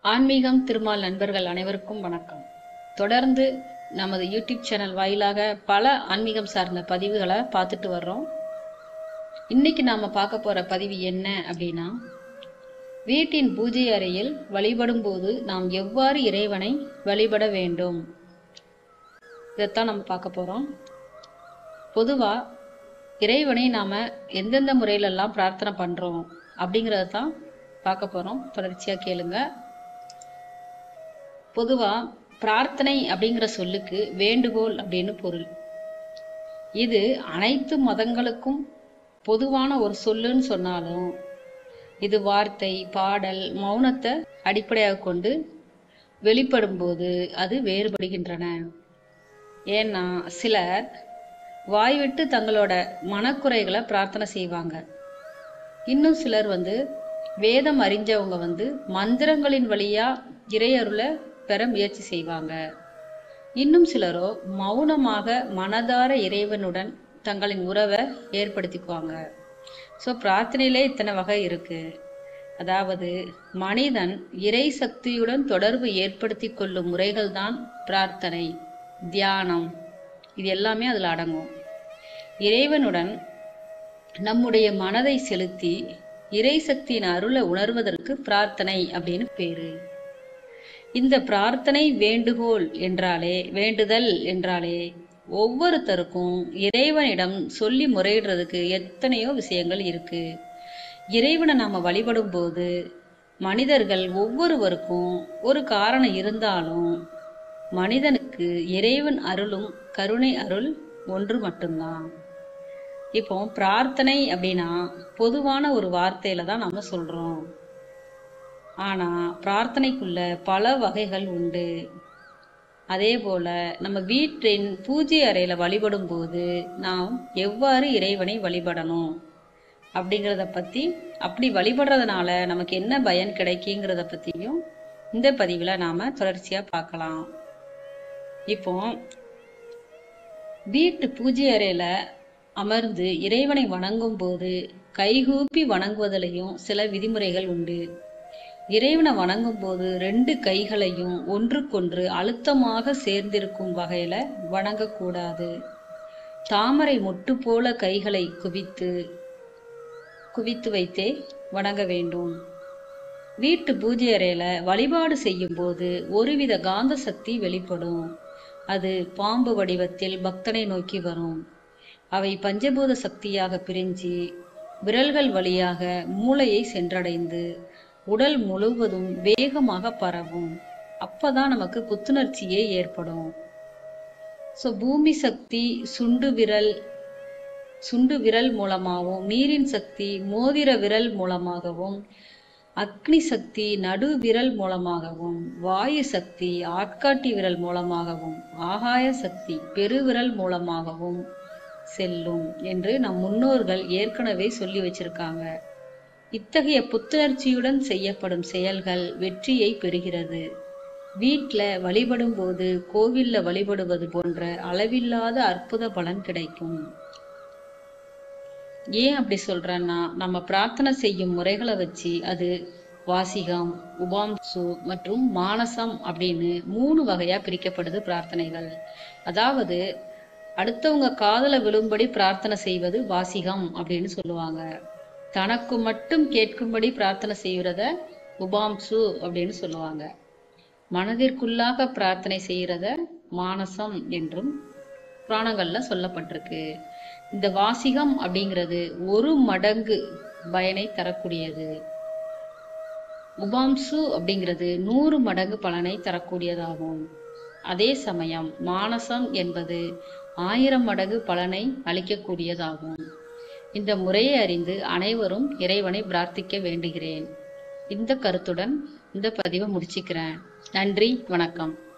ஆன்மீகம் திருமால் நண்பர்கள் அனைவருக்கும் வணக்கம் தொடர்ந்து நமது யூடியூப் சேனல் வாயிலாக பல ஆன்மீகம் சார்ந்த பதிவுகளை பார்த்துட்டு வர்றோம் இன்னைக்கு நாம பார்க்க போற பதிவு என்ன அப்படின்னா வீட்டின் பூஜை அறையில் வழிபடும் போது நாம் எவ்வாறு இறைவனை வழிபட வேண்டும் இதைத்தான் நம்ம பார்க்க போறோம் பொதுவா இறைவனை நாம எந்தெந்த முறையிலெல்லாம் பிரார்த்தனை பண்றோம் அப்படிங்கறத தான் பார்க்க போறோம் தொடர்ச்சியா கேளுங்க பொதுவா பிரார்த்தனை அப்படிங்கிற சொல்லுக்கு வேண்டுகோள் அப்படின்னு பொருள் இது அனைத்து மதங்களுக்கும் பொதுவான ஒரு சொல்லுன்னு சொன்னாலும் இது வார்த்தை பாடல் மௌனத்தை அடிப்படையாக கொண்டு வெளிப்படும் போது அது வேறுபடுகின்றன ஏன்னா சிலர் வாய்விட்டு தங்களோட மனக்குறைகளை பிரார்த்தனை செய்வாங்க இன்னும் சிலர் வந்து வேதம் அறிஞ்சவங்க வந்து மந்திரங்களின் வழியா இறையருளை பெற முயற்சி செய்வாங்க இன்னும் சிலரோ மௌனமாக மனதார இறைவனுடன் தங்களின் உறவை ஏற்படுத்திக்குவாங்க ஸோ பிரார்த்தனையிலே இத்தனை வகை இருக்கு அதாவது மனிதன் இறை சக்தியுடன் தொடர்பு ஏற்படுத்தி கொள்ளும் முறைகள் தான் பிரார்த்தனை தியானம் இது எல்லாமே அதில் அடங்கும் இறைவனுடன் நம்முடைய மனதை செலுத்தி இறை சக்தியின் அருளை உணர்வதற்கு பிரார்த்தனை அப்படின்னு பேரு இந்த பிரார்த்தனை வேண்டுகோள் என்றாலே வேண்டுதல் என்றாலே ஒவ்வொருத்தருக்கும் இறைவனிடம் சொல்லி முறையிடுறதுக்கு எத்தனையோ விஷயங்கள் இருக்கு இறைவனை நாம வழிபடும் போது மனிதர்கள் ஒவ்வொருவருக்கும் ஒரு காரணம் இருந்தாலும் மனிதனுக்கு இறைவன் அருளும் கருணை அருள் ஒன்று மட்டும்தான் இப்போ பிரார்த்தனை அப்படின்னா பொதுவான ஒரு வார்த்தையில தான் நம்ம சொல்றோம் ஆனா பிரார்த்தனைக்குள்ள பல வகைகள் உண்டு அதே போல நம்ம வீட்டின் பூஜை அறையில வழிபடும் போது நாம் எவ்வாறு இறைவனை வழிபடணும் அப்படிங்கிறத பத்தி அப்படி வழிபடுறதுனால நமக்கு என்ன பயன் கிடைக்குங்கிறத பத்தியும் இந்த பதிவுல நாம தொடர்ச்சியா பார்க்கலாம் இப்போ வீட்டு பூஜை அறையில அமர்ந்து இறைவனை வணங்கும் போது கைகூப்பி வணங்குவதிலையும் சில விதிமுறைகள் உண்டு இறைவனை வணங்கும் போது ரெண்டு கைகளையும் ஒன்றுக்கொன்று அழுத்தமாக சேர்ந்திருக்கும் வகையில வணங்கக்கூடாது தாமரை மொட்டு போல கைகளை குவித்து குவித்து வைத்தே வணங்க வேண்டும் வீட்டு பூஜை அறையில வழிபாடு செய்யும் போது ஒருவித காந்த சக்தி வெளிப்படும் அது பாம்பு வடிவத்தில் பக்தனை நோக்கி வரும் அவை பஞ்சபூத சக்தியாக பிரிஞ்சு விரல்கள் வழியாக மூளையை சென்றடைந்து உடல் முழுவதும் வேகமாக பரவும் அப்பதான் நமக்கு புத்துணர்ச்சியே ஏற்படும் ஸோ பூமி சக்தி சுண்டு விரல் சுண்டு விரல் மூலமாகவும் நீரின் சக்தி மோதிர விரல் மூலமாகவும் அக்னி சக்தி நடு விரல் மூலமாகவும் வாயு சக்தி ஆட்காட்டி விரல் மூலமாகவும் ஆகாய சக்தி பெருவிரல் மூலமாகவும் செல்லும் என்று நம் முன்னோர்கள் ஏற்கனவே சொல்லி வச்சிருக்காங்க இத்தகைய புத்துணர்ச்சியுடன் செய்யப்படும் செயல்கள் வெற்றியை பெறுகிறது வீட்ல வழிபடும் போது கோவில்ல வழிபடுவது போன்ற அளவில்லாத அற்புத பலன் கிடைக்கும் ஏன் அப்படி சொல்றேன்னா நம்ம பிரார்த்தனை செய்யும் முறைகளை வச்சு அது வாசிகம் உபாம்சு மற்றும் மானசம் அப்படின்னு மூணு வகையா பிரிக்கப்படுது பிரார்த்தனைகள் அதாவது அடுத்தவங்க காதல விழும்படி பிரார்த்தனை செய்வது வாசிகம் அப்படின்னு சொல்லுவாங்க தனக்கு மட்டும் கேட்கும்படி பிரார்த்தனை செய்யறத உபாம்சு அப்படின்னு சொல்லுவாங்க மனதிற்குள்ளாக பிரார்த்தனை செய்யறத மானசம் என்றும் புராணங்கள்ல சொல்லப்பட்டிருக்கு இந்த வாசிகம் அப்படிங்கிறது ஒரு மடங்கு பயனை தரக்கூடியது உபாம்சு அப்படிங்கிறது நூறு மடங்கு பலனை தரக்கூடியதாகும் அதே சமயம் மானசம் என்பது ஆயிரம் மடங்கு பலனை அளிக்கக்கூடியதாகும் இந்த முறையை அறிந்து அனைவரும் இறைவனை பிரார்த்திக்க வேண்டுகிறேன் இந்த கருத்துடன் இந்த பதிவை முடிச்சுக்கிறேன் நன்றி வணக்கம்